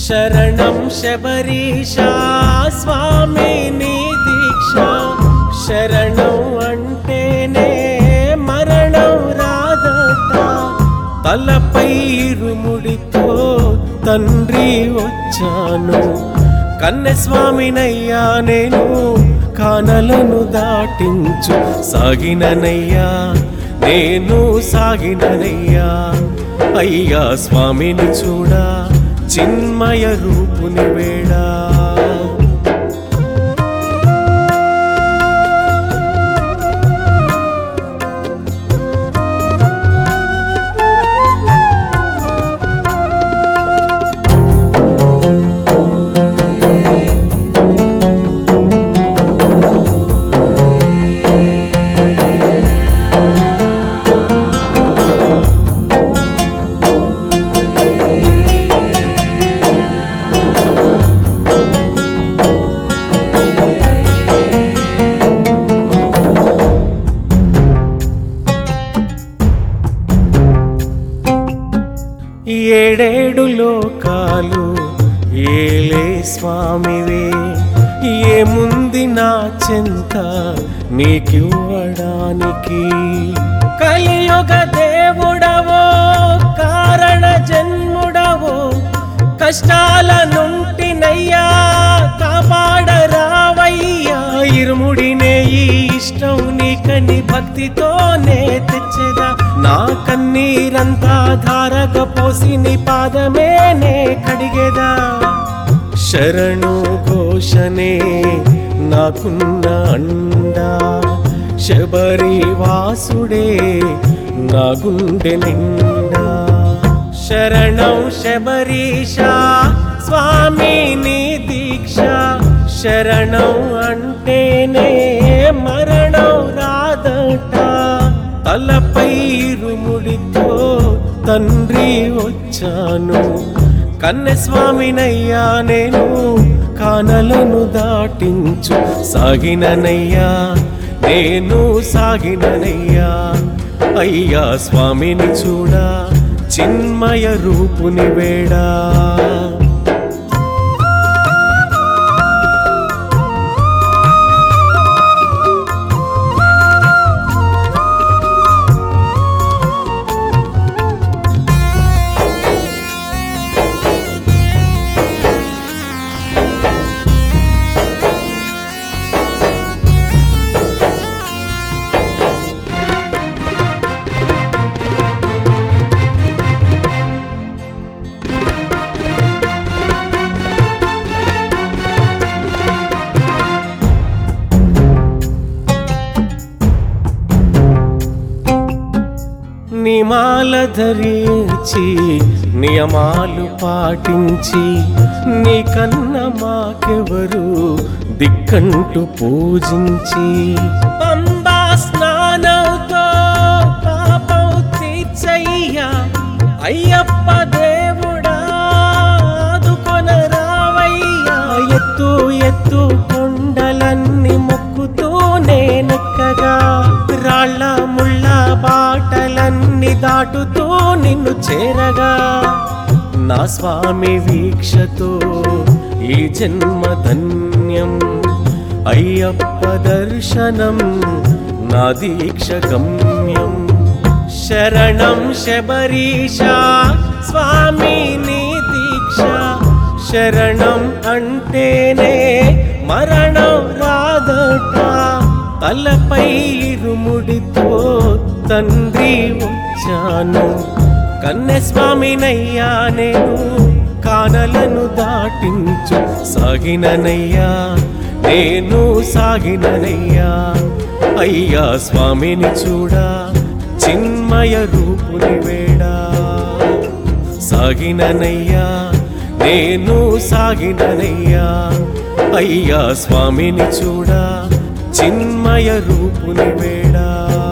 శరణం శబరీషా స్వామి నీ దీక్ష శరణం అంటేనే మరణం రాదట తలపై ఇరుముడితో తండ్రి వచ్చాను కన్నెస్వామినయ్యా నేను కానలను దాటించు సాగిననయ్యా నేను సాగిననయ్యా అయ్యా స్వామిని చూడా చిన్మయ రూపుని వేడా ఏడేడు లోకాలు ఏలే స్వామివే ఏముంది నా చెంత నీకివ్వడానికి కలియుగ దేవుడవో కారణ జన్ముడవో కష్టాల నుంటినయ్యా కాపాడరావయ్యా ఇరుముడినే ఈ ఇష్టం నీకని భక్తితోనే తెచ్చెదా నా కన్నీరంతా ధారక పోసి నీ పాదమే నే కడిగేదా శరణు ఘోషనే నాకున్న అండా శబరి వాసుడే నా గుండె నిండా శరణం శబరీషా స్వామి నీ దీక్ష శరణం అంటేనే మరణం రాదట తలపై ఇరుముడితో తండ్రి వచ్చాను కన్నెస్వామినయ్యా నేను కానలను దాటించు సాగిననయ్యా నేను సాగిననయ్యా అయ్యా స్వామిని చూడా చిన్మయ రూపుని వేడా నిమాల ధరించి నియమాలు పాటించి నీ కన్న మాకెవరు దిక్కంటూ పూజించి పంబా స్నానంతో పాపం తీర్చయ్యా అయ్యప్ప దేవుడా ఆదుకొన రావయ్యా ఎత్తు ఎత్తు కొండలన్నీ మొక్కుతూనే నెక్కగా రాళ్ళ ముళ్ళ బాటలన్నీ దాటుతూ నిన్ను చేరగా నా స్వామి వీక్షతో ఈ జన్మ ధన్యం అయ్యప్ప దర్శనం నా దీక్ష గమ్యం శరణం శబరీషా స్వామి నీ దీక్ష శరణం అంటేనే మరణం రాదట తలపై ఇరుముడితో తండ్రి వచ్చాను కన్నెస్వామినయ్యా నేను కానలను దాటించు సాగిననయ్యా నేను సాగిననయ్యా అయ్యా స్వామిని చూడా చిన్మయ రూపుని వేడా సాగిననయ్యా నేను సాగిననయ్యా అయ్యా స్వామిని చూడా చిన్మయ రూపుని వేడా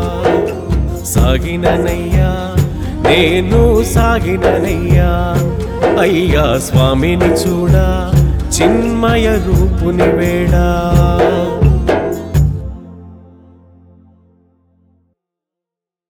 సాగిననయ్యా నేను సాగిననయ్యా అయ్యా స్వామిని చూడా చిన్మయ రూపుని వేడా